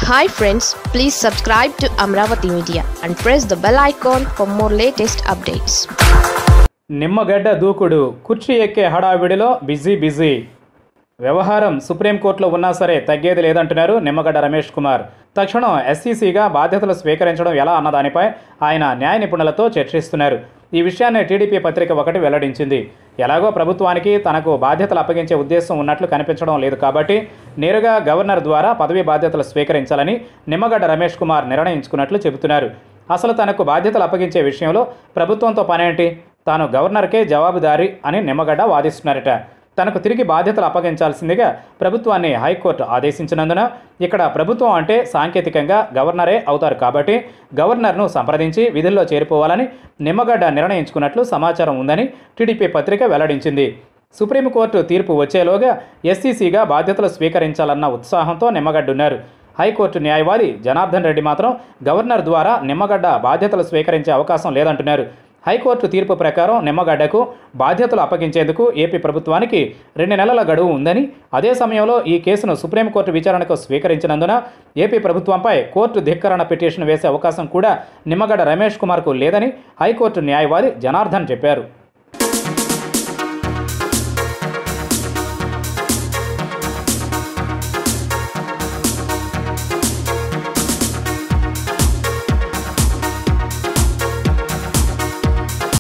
hi friends please subscribe to Amaravati media and press the bell icon for more latest updates Nimmagadda దూకుడు కుర్చీ ఎక్కే హడావిడిలో busy busy వ్యవహారం సుప్రీంకోర్టులో ఉన్నా సరే తగ్గేది లేదంటున్నారు నిమ్మగడ్డ రమేష్ కుమార్ తక్షణం ఎస్సీసీగా బాధ్యతలు స్వీకరించడం ఎలా అన్న దానిపై ఆయన న్యాయ నిపుణులతో చర్చిస్తున్నారు ఈ విషయాన్ని టీడీపీ పత్రిక ఒకటి వెల్లడించింది ఎలాగో ప్రభుత్వానికి తనకు బాధ్యతలు అప్పగించే ఉద్దేశం ఉన్నట్లు కనిపించడం లేదు కాబట్టి నేరుగా గవర్నర్ ద్వారా పదవీ బాధ్యతలు స్వీకరించాలని నిమ్మగడ్డ రమేష్ కుమార్ నిర్ణయించుకున్నట్లు చెబుతున్నారు అసలు తనకు బాధ్యతలు అప్పగించే విషయంలో ప్రభుత్వంతో పనేంటి తాను గవర్నర్కే జవాబుదారీ అని నిమ్మగడ్డ వాదిస్తున్నారట తనకు తిరిగి బాధ్యతలు అప్పగించాల్సిందిగా ప్రభుత్వాన్ని హైకోర్టు ఆదేశించినందున ఇక్కడ ప్రభుత్వం అంటే సాంకేతికంగా గవర్నరే అవుతారు కాబట్టి గవర్నర్ను సంప్రదించి విధుల్లో చేరిపోవాలని నిమ్మగడ్డ నిర్ణయించుకున్నట్లు సమాచారం ఉందని టీడీపీ పత్రిక వెల్లడించింది సుప్రీంకోర్టు తీర్పు వచ్చేలోగా ఎస్సీసీగా బాధ్యతలు స్వీకరించాలన్న ఉత్సాహంతో నిమ్మగడ్డున్నారు హైకోర్టు న్యాయవాది జనార్దన్ రెడ్డి మాత్రం గవర్నర్ ద్వారా నిమ్మగడ్డ బాధ్యతలు స్వీకరించే అవకాశం లేదంటున్నారు హైకోర్టు తీర్పు ప్రకారం నిమ్మగడ్డకు బాధ్యతలు అప్పగించేందుకు ఏపీ ప్రభుత్వానికి రెండు నెలల గడువు ఉందని అదే సమయంలో ఈ కేసును సుప్రీంకోర్టు విచారణకు స్వీకరించినందున ఏపీ ప్రభుత్వంపై కోర్టు ధిక్కరణ పిటిషన్ వేసే అవకాశం కూడా నిమ్మగడ్డ రమేష్ కుమార్కు లేదని హైకోర్టు న్యాయవాది జనార్దన్ చెప్పారు